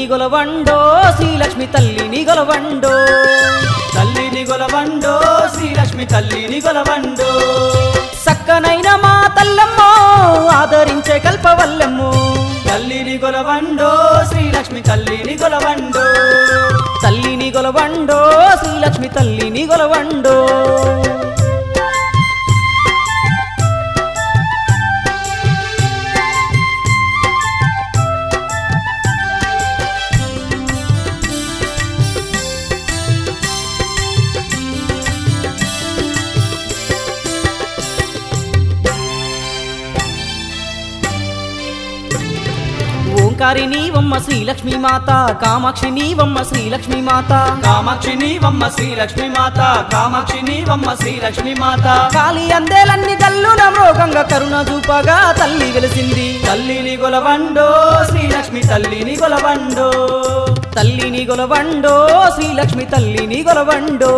తల్లిని గొలవండో శ్రీలక్ష్మి తల్లిని గొలవండో తల్లిని గొలవండో శ్రీలక్ష్మి తల్లిని గొలవండో సక్కనైన మా తల్లమ్మో ఆదరించే కల్పవల్లమ్మో తల్లిని గొలవండో శ్రీలక్ష్మి తల్లిని గొలవండో తల్లిని గొలవండో శ్రీలక్ష్మి తల్లిని గొలవండో ఓంకారి నీవమ్మ శ్రీలక్ష్మి మాత కామాక్షి నీవమ్మ శ్రీలక్ష్మి మాత కామాక్షి నీవమ్మ శ్రీలక్ష్మి మాత కామాక్షి నీవమ్మ శ్రీలక్ష్మి మాత కాలి అందేలన్ని గల్లున మృగంగా కరుణ చూపగా తల్లి వెలిసింది తల్లిని గొలవండో శ్రీలక్ష్మి తల్లిని గొలవండో తల్లిని గొలవండో శ్రీలక్ష్మి తల్లిని గొలవండో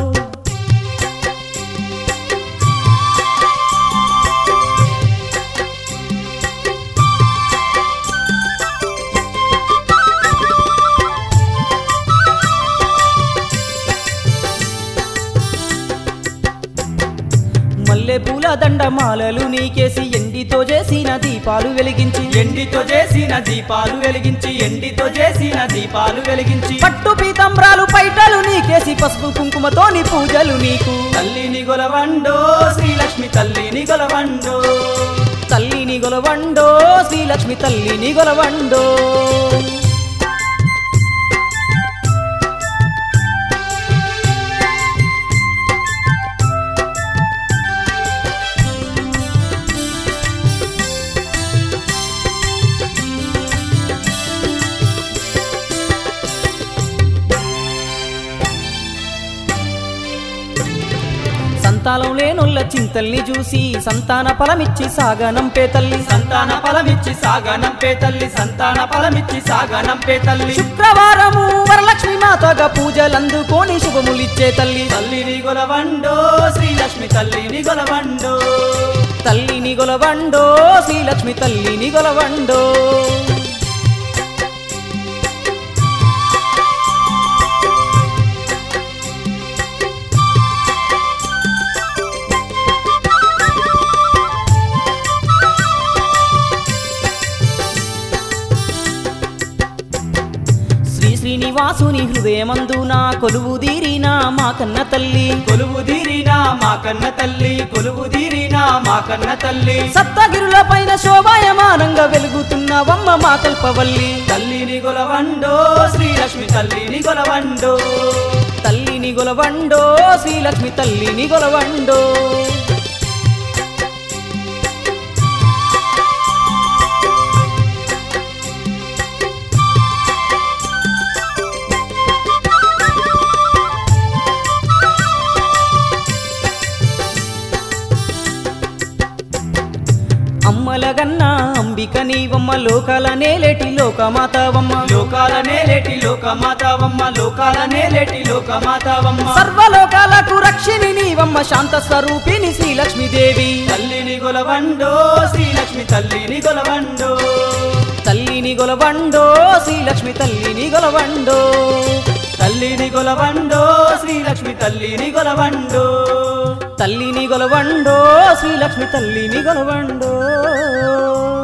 మల్లె పూల దండమాలలు నీకేసి ఎండితో చేసిన దీపాలు వెలిగించి ఎండితో చేసిన దీపాలు వెలిగించి ఎండితో చేసిన దీపాలు వెలిగించి పట్టు పీతాంబ్రాలు పైటలు నీకేసి పసుపు కుంకుమతోని పూజలు నీకు తల్లిని గొలవండో శ్రీలక్ష్మి తల్లిని గొలవండో తల్లిని గొలవండో శ్రీలక్ష్మి తల్లిని గొలవండో సంతానం లేనొల్ల చింతల్ని చూసి సంతాన ఫలమిచ్చి సాగనంపే తల్లి సంతాన ఫలమిచ్చి సాగనంపే తల్లి సంతాన ఫలమిచ్చి సాగనంపే తల్లి శుక్రవారము వరలక్ష్మి మాతగా పూజలందుకొని శుభములిచ్చే తల్లి తల్లిని గొలవండో శ్రీలక్ష్మి తల్లిని గొలవండో తల్లిని గొలవండో శ్రీలక్ష్మి తల్లిని గొలవండో శ్రీ శ్రీనివాసుని హృదయమందున కొలువు దీరిన మా కన్న తల్లి కొలువు తీరినా మా కన్న తల్లి కొలువు తీరినా మా కన్న తల్లి సప్తగిరుల పైన శోభాయమానంగా వెలుగుతున్నవమ్మ మా కల్పవల్లి తల్లిని గొలవండో శ్రీలక్ష్మి తల్లిని గొలవండో తల్లిని గొలవండో శ్రీలక్ష్మి తల్లిని గొలవండో అమ్మలగన్న అంబిక నీవమ్మ లోకాల నేలేటి లోకమాతవమ్మ లోకాల నేలేటి లోకమాతావమ్మ లోకాల నేలేటి లోకమాతావమ్మ సర్వలోకాలకు రక్షిణి నీవమ్మ శాంత స్వరూపిణి శ్రీలక్ష్మీదేవి తల్లిని గొలవండో శ్రీలక్ష్మి తల్లిని గొలవండో తల్లిని గొలవండో శ్రీలక్ష్మి తల్లిని గొలవండో తల్లిని గొలవండో శ్రీలక్ష్మి తల్లిని గొలవండో తల్లిని గొలవండో శ్రీలక్ష్మి తల్లిని గొలవండో